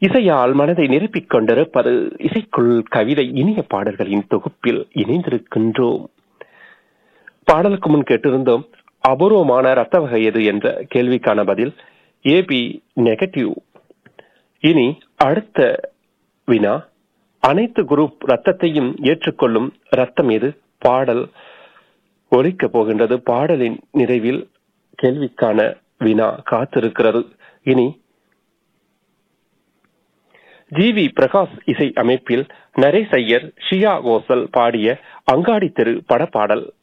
இசையால் மனதை நிரப்பிக் கொண்டிருப்பது இசைக்குள் கவிதை இனிய பாடல்களின் தொகுப்பில் இணைந்திருக்கின்றோம் பாடலுக்கு முன் கேட்டிருந்தோம் அபூர்வமான ரத்த வகை எது என்ற கேள்விக்கான பதில் ஏபி நெகட்டிவ் இனி அடுத்த வினா அனைத்து குரூப் ரத்தத்தையும் ஏற்றுக்கொள்ளும் ரத்தம் எது பாடல் ஒலிக்கப் போகின்றது பாடலின் நிறைவில் கேள்விக்கான வினா காத்திருக்கிறது இனி ஜி வி பிரகாஷ் இசை அமைப்பில் நரேஷ் ஐயர் ஷியா கோசல் பாடிய அங்காடி தெரு படப்பாடல்